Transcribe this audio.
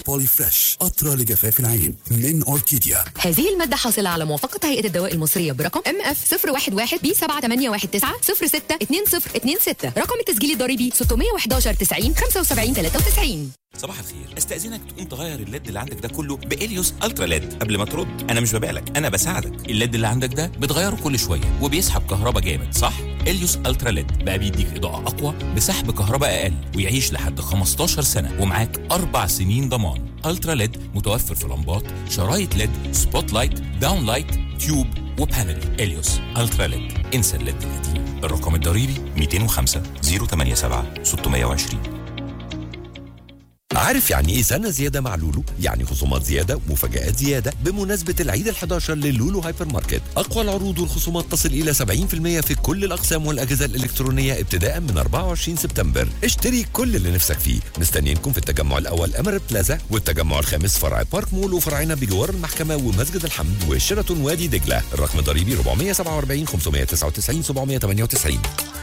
بولي فريش قطرة لجفاف العين من أوركيديا هذه المادة حاصلة على موافقة هيئة الدواء المصرية برقم ام اف 011 بي 7819 062026 رقم التسجيل الضريبي 611 90 75 93 صباح الخير استاذنك تقوم تغير الليد اللي عندك ده كله باليوس الترا ليد قبل ما ترد انا مش ببالك انا بساعدك الليد اللي عندك ده بتغيره كل شويه وبيسحب كهرباء جامد صح اليوس الترا ليد بقى بيديك اضاءه اقوى بسحب كهرباء اقل ويعيش لحد 15 سنه ومعاك اربع سنين ضمان الترا ليد متوفر في لمبات شرايط ليد سبوت لايت داون لايت تيوب وبانل اليوس الترا ليد انسى الليد القديم الرقم الضريبي 205 087 620 عارف يعني ايه سنة زيادة مع لولو؟ يعني خصومات زيادة ومفاجآت زيادة بمناسبة العيد ال11 للولو هايبر ماركت. أقوى العروض والخصومات تصل إلى 70% في كل الأقسام والأجهزة الإلكترونية ابتداء من 24 سبتمبر. اشتري كل اللي نفسك فيه. مستنيينكم في التجمع الأول أمر بلازا والتجمع الخامس فرع بارك مول وفرعنا بجوار المحكمة ومسجد الحمد وشيراتون وادي دجلة. الرقم الضريبي 447 599 798